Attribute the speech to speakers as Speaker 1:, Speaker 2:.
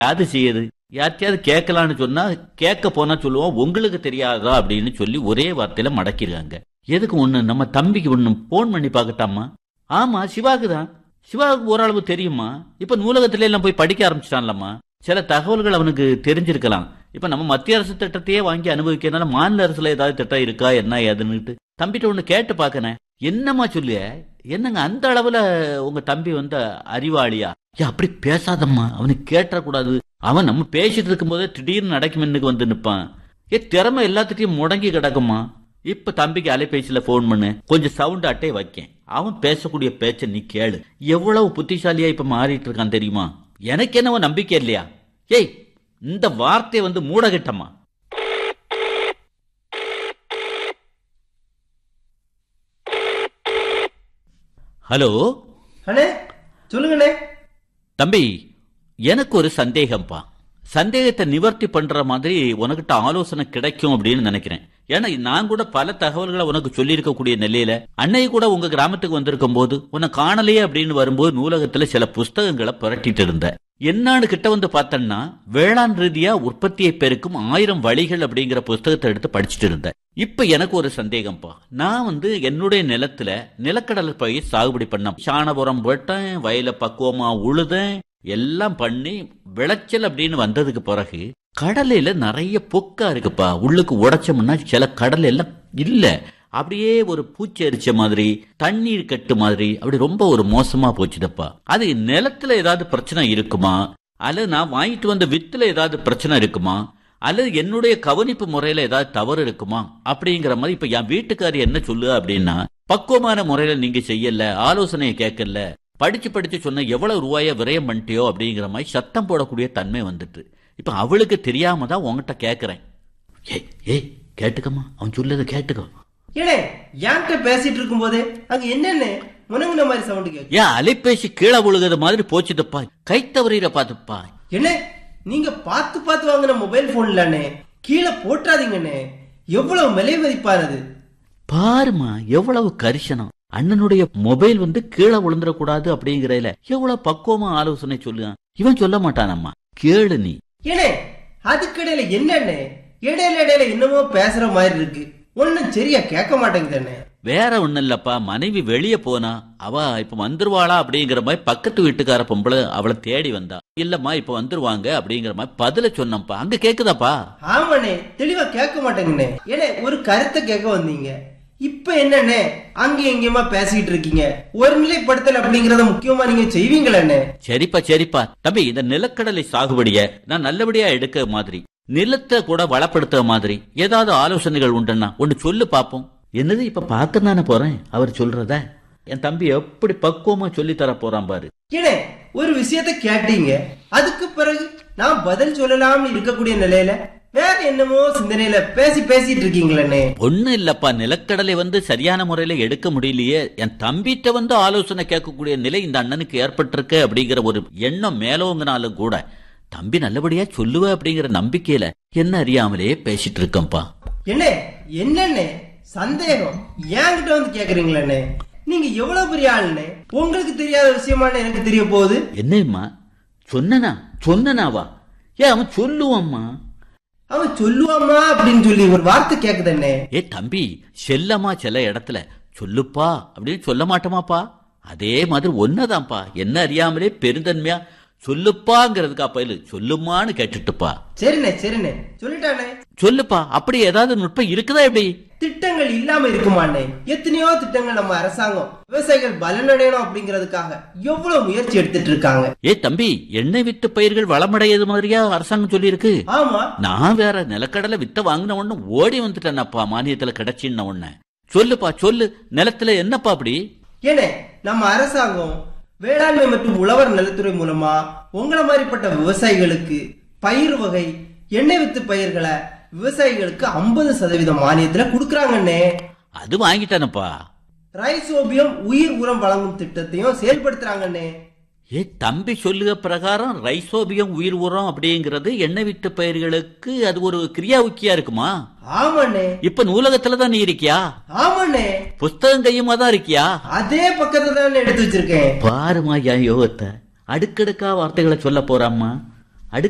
Speaker 1: அது செய்யுது யார்ட்டையாவது கேட்கலான்னு சொன்னா கேட்க போனா சொல்லுவோம் உங்களுக்கு தெரியாதா அப்படின்னு சொல்லி ஒரே வார்த்தையில மடக்கிருக்காங்க எதுக்கு ஒண்ணு நம்ம தம்பிக்கு ஒண்ணு போன் பண்ணி பார்க்கட்டாமா ஆமா சிவாக்கு தான் சிவாவுக்கு ஓரளவு தெரியுமா இப்ப நூலகத்துல எல்லாம் போய் படிக்க ஆரம்பிச்சிட்டான்லம்மா சில தகவல்கள் அவனுக்கு தெரிஞ்சிருக்கலாம் இப்ப நம்ம மத்திய அரசு திட்டத்தையே வாங்கி அனுபவிக்கிறதுனால மாநில அரசுல ஏதாவது திட்டம் இருக்கா என்ன ஏதுன்னுட்டு தம்பிட்ட ஒண்ணு கேட்டு பாக்கனே என்னம்மா சொல்லிய என்னங்க அந்த அளவுல உங்க தம்பி வந்து அறிவாளியா ஏ அப்படி பேசாதம்மா அவனுக்கு கேட்டக்கூடாது அவன் நம்ம பேசிட்டு இருக்கும் போதே திடீர்னு நடக்குமென்னுக்கு வந்து நிப்பான் ஏ திறமை எல்லாத்துட்டையும் முடங்கி கிடக்குமா இப்ப தம்பிக்கு அலைபேசியில போன் பண்ணு கொஞ்சம் சவுண்ட் அட்டை வைக்கேன் அவன் பேசக்கூடிய பேச்ச நீ கேளு எவ்வளவு புத்திசாலியா இப்ப மாறிட்டு இருக்கான் தெரியுமா எனக்கு என்னவோ நம்பிக்கை இல்லையா ஏய் இந்த வார்த்தையை வந்து மூடகிட்டம்மா ஹலோ
Speaker 2: அண்ணே சொல்லுங்கண்ணே
Speaker 1: தம்பி எனக்கு ஒரு சந்தேகம்ப்பா சந்தேகத்தை நிவர்த்தி பண்ற மாதிரி உனக்கிட்ட ஆலோசனை கிடைக்கும் அப்படின்னு நினைக்கிறேன் ஏன்னா நான் கூட பல தகவல்களை உனக்கு சொல்லியிருக்கக்கூடிய நிலையில அன்னை கூட உங்க கிராமத்துக்கு வந்திருக்கும் போது உன்னை காணலையே அப்படின்னு வரும்போது நூலகத்துல சில புஸ்தகங்களை புரட்டிட்டு இருந்த என்னான்னு கிட்ட வந்து பார்த்தேன்னா வேளாண் ரீதியா உற்பத்தியை பெருக்கும் ஆயிரம் வழிகள் அப்படிங்கிற புஸ்தகத்தை எடுத்து படிச்சுட்டு இருந்தேன் இப்ப எனக்கு ஒரு சந்தேகம்ப்பா நான் வந்து என்னுடைய நிலத்துல நிலக்கடலை பயிர் சாகுபடி பண்ண சாண உரம் போட்டேன் வயல பக்குவமா உழுதேன் எல்லாம் பண்ணி விளைச்சல் அப்படின்னு வந்ததுக்கு பிறகு கடலையில நிறைய பொக்கா இருக்குப்பா உள்ளுக்கு உடைச்சோம்னா சில கடலை எல்லாம் இல்ல அப்படியே ஒரு பூச்சி அரிச்ச மாதிரி தண்ணீர் கட்டு மாதிரி அப்படி ரொம்ப ஒரு மோசமா போச்சுதப்பா அது நிலத்துல ஏதாவது பிரச்சனை இருக்குமா அல்லது நான் வாங்கிட்டு வந்த வித்துல ஏதாவது பிரச்சனை இருக்குமா அல்லது என்னுடைய கவனிப்பு முறையில ஏதாவது தவறு இருக்குமா அப்படிங்கிற மாதிரி இப்ப என் வீட்டுக்காரி என்ன சொல்லு அப்படின்னா பக்குவமான முறையில நீங்க செய்யல ஆலோசனையை கேட்கல படிச்சு படிச்சு சொன்ன எவ்வளவு ரூபாய விரயம் பண்ணிட்டியோ அப்படிங்கிற மாதிரி சத்தம் போடக்கூடிய தன்மை வந்துட்டு இப்ப அவளுக்கு தெரியாம தான் உங்ககிட்ட கேக்குறேன் ஏய் ஏய் கேட்டுக்கம்மா அவன் சொல்லதை கேட்டுக்கோ
Speaker 2: ஏனே என்கிட்ட பேசிட்டு இருக்கும் போதே அங்க என்னென்ன முனங்குன மாதிரி சவுண்ட் கேக்கு
Speaker 1: ஏன் அலைபேசி கீழே விழுகிறது மாதிரி போச்சுதப்பா கை தவறீர பாத்துப்பா
Speaker 2: என்ன நீங்க பார்த்து பார்த்து வாங்கின மொபைல் போன்லண்ணே கீழே போட்டாதீங்கண்ணே எவ்வளவு விலை மதிப்பானது
Speaker 1: பாருமா எவ்வளவு கரிசனம் அண்ணனுடைய மொபைல் வந்து கீழே விழுந்துடக்கூடாது அப்படிங்கறதுல எவ்வளவு பக்குவமா ஆலோசனை சொல்லுவான் இவன் சொல்ல மாட்டானம்மா கேளு நீ
Speaker 2: ஏனே அதுக்கிடையில என்னண்ணே இடையில இடையில என்னமோ பேசுற மாதிரி இருக்கு ஒன்னும் சரியா கேட்க மாட்டேங்குதுண்ணே
Speaker 1: வேற ஒண்ணும் இல்லப்பா மனைவி வெளியே போனா அவ இப்ப வந்துருவாளா அப்படிங்கிற மாதிரி பக்கத்து வீட்டுக்கார பொம்பளை அவளை தேடி வந்தா இல்லம்மா இப்ப வந்துருவாங்க அப்படிங்கிற மாதிரி பதில சொன்னப்பா அங்க கேக்குதாப்பா
Speaker 2: ஆமாண்ணே தெளிவா கேட்க மாட்டேங்கண்ணே ஏனே ஒரு கருத்தை கேட்க வந்தீங்க இப்ப என்னண்ணே அங்க எங்கேயுமா பேசிக்கிட்டு இருக்கீங்க ஒரு நிலைப்படுத்தல் அப்படிங்கறத முக்கியமா நீங்க செய்வீங்களண்ணே
Speaker 1: சரிப்பா சரிப்பா தம்பி இந்த நிலக்கடலை சாகுபடிய நான் நல்லபடியா எடுக்க மாதிரி நிலத்தை கூட வளப்படுத்த மாதிரி ஏதாவது ஆலோசனைகள் உண்டுன்னா ஒன்னு சொல்லு பாப்போம் என்னது இப்ப பார்க்க தானே போறேன் அவர் சொல்றத என் தம்பி எப்படி பக்குவமா சொல்லி தர போறான் பாரு
Speaker 2: ஏனே ஒரு விஷயத்த கேட்டீங்க அதுக்கு பிறகு நான் பதில் சொல்லலாம்னு இருக்கக்கூடிய நிலையில வேற என்னமோ சிந்தனையில பேசி பேசிட்டு இருக்கீங்களே
Speaker 1: ஒண்ணு இல்லப்பா நிலக்கடலை வந்து சரியான முறையில எடுக்க முடியலையே என் தம்பிட்ட வந்து ஆலோசனை கேட்கக்கூடிய நிலை இந்த அண்ணனுக்கு ஏற்பட்டிருக்கு அப்படிங்கிற ஒரு எண்ணம் மேலோங்கினாலும் கூட தம்பி நல்லபடியா சொல்லுவ அப்படிங்கிற நம்பிக்கையில என்ன அறியாமலே பேசிட்டு இருக்கேன்ப்பா
Speaker 2: என்ன என்னண்ணே சந்தேகம் என்கிட்ட வந்து கேக்குறீங்களே நீங்க எவ்வளவு பெரிய ஆளுண்ணே உங்களுக்கு தெரியாத விஷயமான எனக்கு தெரிய போகுது
Speaker 1: என்னம்மா சொன்னனா சொன்னனாவா ஏ அவன் சொல்லுவாம்மா
Speaker 2: அவன் சொல்லுவாமா அப்படின்னு சொல்லி ஒரு வார்த்தை கேக்குதண்ணே
Speaker 1: ஏ தம்பி செல்லமா சில இடத்துல சொல்லுப்பா அப்படின்னு சொல்ல மாட்டோமாப்பா அதே மாதிரி ஒன்னதான்ப்பா என்ன அறியாமலே பெருந்தன்மையா சொல்லுப்பாங்கிறதுக்கா பயிலு சொல்லுமான்னு கேட்டுட்டுப்பா
Speaker 2: சரிண்ணே சரிண்ணே சொல்லிட்டானே
Speaker 1: சொல்லுப்பா அப்படி ஏதாவது நுட்பம் இருக்குதா எப்படி
Speaker 2: திட்டங்கள் இல்லாம இருக்குமாண்ணே எத்தனையோ திட்டங்கள் நம்ம அரசாங்கம் விவசாயிகள் பலனடையணும் அப்படிங்கறதுக்காக எவ்வளவு முயற்சி எடுத்துட்டு இருக்காங்க
Speaker 1: ஏ தம்பி எண்ணெய் வித்து பயிர்கள் வளமடையது மாதிரியா அரசாங்கம் சொல்லியிருக்கு
Speaker 2: ஆமா
Speaker 1: நான் வேற நிலக்கடலை வித்த வாங்கின உடனே ஓடி வந்துட்டேனப்பா மானியத்துல கிடைச்சின்ன உடனே சொல்லுப்பா சொல்லு நிலத்துல என்னப்பா அப்படி
Speaker 2: ஏனே நம்ம அரசாங்கம் வேளாண்மை மற்றும் உழவர் நலத்துறை மூலமா உங்களை மாதிரிப்பட்ட விவசாயிகளுக்கு பயிர் வகை எண்ணெய் வித்து பயிர்களை விவசாயிகளுக்கு ஐம்பது சதவீதம் மானியத்துல கொடுக்கறாங்கண்ணே
Speaker 1: அது வாங்கிட்டானப்பா
Speaker 2: ரைசோபியம் உயிர் உரம் வழங்கும் திட்டத்தையும் செயல்படுத்துறாங்கண்ணே
Speaker 1: ஏ தம்பி சொல்லுக பிரகாரம் ரைசோபியம் உயிர் உரம் அப்படிங்கிறது எண்ணெய் வித்து பயிர்களுக்கு அது ஒரு கிரியா உக்கியா இருக்குமா
Speaker 2: ஆமாண்ணே
Speaker 1: இப்ப நூலகத்துல தான் நீ இருக்கியா
Speaker 2: ஆமாண்ணே
Speaker 1: புஸ்தகம் கையுமா தான் இருக்கியா
Speaker 2: அதே பக்கத்துல தான் எடுத்து வச்சிருக்கேன்
Speaker 1: பாருமா என் யோகத்தை அடுக்கடுக்கா வார்த்தைகளை சொல்ல போறாம்மா